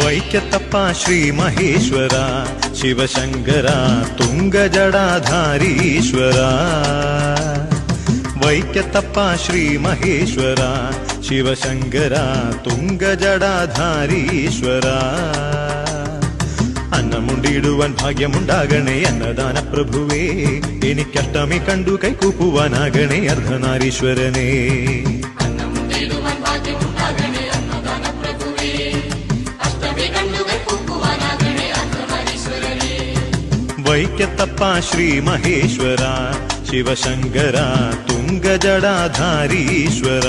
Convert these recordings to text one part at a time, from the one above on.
വൈക്കത്തപ്പ ശ്രീ മഹേശ്വര ശിവശങ്കര തുംഗജടാധാരീശ്വര വൈക്കത്തപ്പ ശ്രീ മഹേശ്വര ശിവശങ്കര തുംഗജടാധാരീശ്വര അന്നമുണ്ടിടുവാൻ ഭാഗ്യമുണ്ടാകണേ അന്നദാന പ്രഭുവേ എനിക്കഷ്ടമി കണ്ടു കൈകൂപ്പുവാനാകണേ അർദ്ധനാരീശ്വരനേ അന്നമുണ്ടിടുവാൻ ഭാഗ്യമുണ്ടാകണേ അന്നദാന പ്രഭുവേ അഷ്ടമി കണ്ണുകൾ പൂക്കുവാനാകണേ അർദ്ധനാരീശ്വരനേ വൈക്കത്തപ്പ ശ്രീ മഹേശ്വര ശിവശങ്കര തുംഗജടാധാരീശ്വര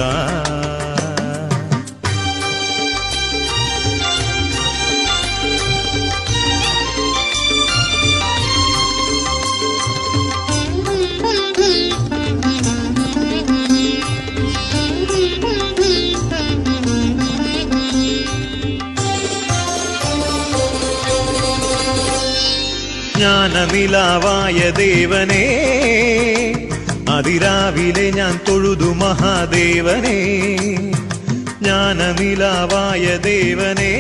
ജ്ഞാനനിലാവായ ദേവനേ അതിരാവിലെ ഞാൻ തൊഴുതു മഹാദേവനേ ജ്ഞാനനിലാവായ ദേവനേ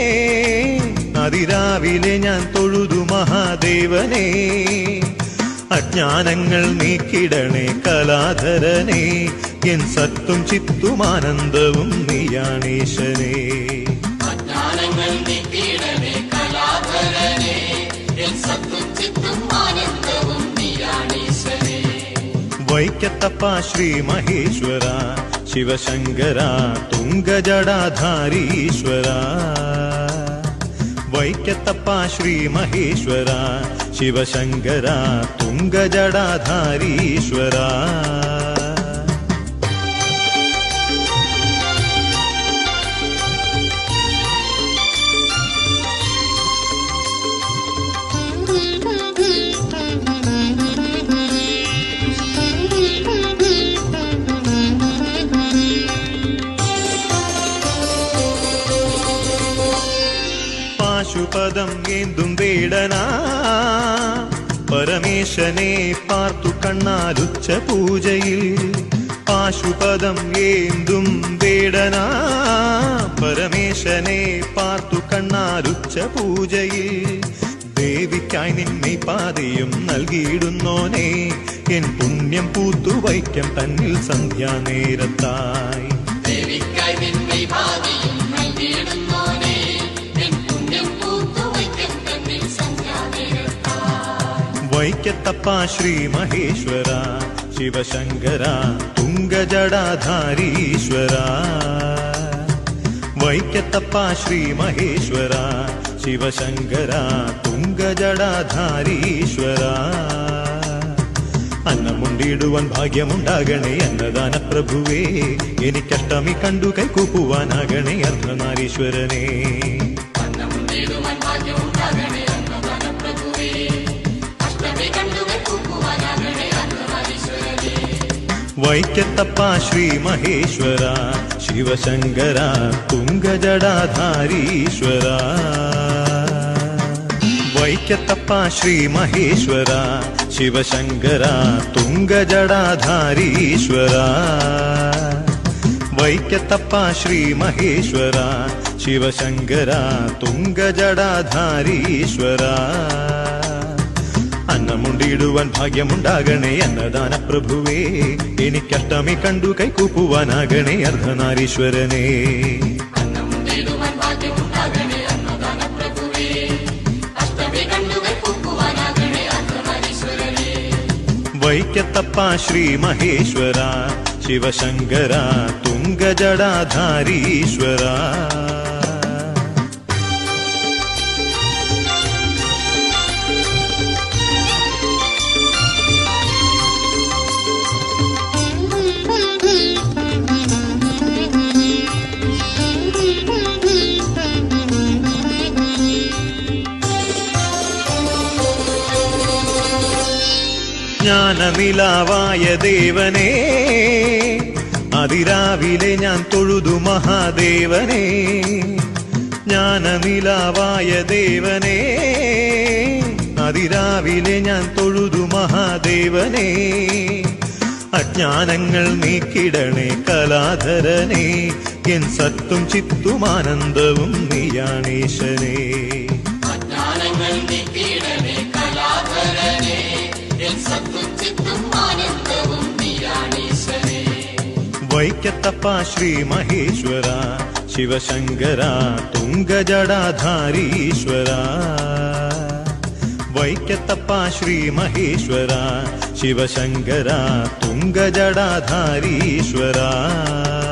അതിരാവിലെ ഞാൻ തൊഴുതു മഹാദേവനേ അജ്ഞാനങ്ങൾ നീക്കിടണേ കലാധരനേ എൻ സത്തും ചിത്തുമാനന്ദവും നീയാണീശനേ അജ്ഞാനങ്ങൾ നീക്കിയിടണേ കലാധരനേ എൻ സത്തും ചിത്തും ആനന്ദവും നീയാണീശ്വരേ വൈക്കത്തപ്പ ശ്രീ മഹേശ്വര ശിവശങ്കര തുംഗജടാധാരീശ്വര വൈക്കത്തപ്പ ശ്രീ മഹേശ്വര ശിവശങ്കര തുംഗജടാധാരീശ്വര പാശുപദം ഏന്തും വേടനാ പരമേശനെ പാർത്തു കണ്ണാലുച്ച പൂജയിൽ പാശുപദം ഏന്തും വേടനാ പരമേശനെ പാർത്തു കണ്ണാലുച്ച പൂജയിൽ ദേവിക്കായി നിന്നെ പാതയും നൽകിയിടുന്നോനെ എൻ പുണ്യം പൂത്തുവയ്ക്കം തന്നിൽ സന്ധ്യാനേരത്തായി ദേവിക്കായി നിന്നെ ഭാവിയും നൽകിയിടുന്നോനേ എൻ പുണ്യം പൂത്തുവയ്ക്കും തന്നിൽ സന്ധ്യാനേരത്തായി വൈക്കത്തപ്പ ശ്രീ മഹേശ്വര ശിവശങ്കര തുംഗജടാധാരീശ്വര വൈക്കത്തപ്പ ശ്രീ മഹേശ്വര ശിവശങ്കര തുംഗജടാധാരീശ്വര അന്നമുണ്ടിടുവാൻ ഭാഗ്യമുണ്ടാകണേ അന്നദാന പ്രഭുവേ എനിക്കഷ്ടമി കണ്ടു കൈകൂപ്പുവാനാകണേ അർദ്ധനാരീശ്വരനേ അന്നമുണ്ടിടുവാൻ ഭാഗ്യമുണ്ടാകണേ അന്നദാന പ്രഭുവേ അഷ്ടമി കണ്ണുകൾ പൂക്കുവാനാകണേ അർദ്ധനാരീശ്വരനേ വൈക്കത്തപ്പ ശ്രീ മഹേശ്വര ശിവശങ്കര തുംഗജടാധാരീശ്വര വൈക്കത്തപ്പ ശ്രീ മഹേശ്വര ശിവശങ്കര തുംഗജടാധാരീശ്വര വൈക്കത്തപ്പ ശ്രീ മഹേശ്വര ശിവശങ്കര തുംഗജടാധാരീശ്വര അന്നമുണ്ടിടുവാൻ ഭാഗ്യമുണ്ടാകണേ അന്നദാന പ്രഭുവേ എനിക്കഷ്ടമി കണ്ടു കൈകൂപ്പുവാനാകണേ അർദ്ധനാരീശ്വരനേ അന്നമുണ്ടിടുവാൻ ഭാഗ്യമുണ്ടാകണേ അന്നദാന പ്രഭുവേ അഷ്ടമി കണ്ണുകൾ പൂക്കുവാനാകണേ അർദ്ധനാരീശ്വരനേ വൈക്കത്തപ്പ ശ്രീ മഹേശ്വര ശിവശങ്കര തുംഗജടാധാരീശ്വര ജ്ഞാനനിലാവായ ദേവനേ അതിരാവിലെ ഞാൻ തൊഴുതു മഹാദേവനേ ജ്ഞാനനിലാവായ ദേവനേ അതിരാവിലെ ഞാൻ തൊഴുതു മഹാദേവനേ അജ്ഞാനങ്ങൾ നീക്കിടണേ കലാധരനെ എൻ സത്തും ചിത്തുമാനന്ദവും നീയാണീശനേ അജ്ഞാനങ്ങൾ നീക്കിയിടണേ കലാധരനെ എൻ സത്തും ചിത്തും ആനന്ദവും നീയാണീശ്വരേ വൈക്കത്തപ്പ ശ്രീ മഹേശ്വര ശിവശങ്കര തുംഗജടാധാരീശ്വര വൈക്കത്തപ്പ ശ്രീ മഹേശ്വര ശിവശങ്കര തുംഗജടാധാരീശ്വര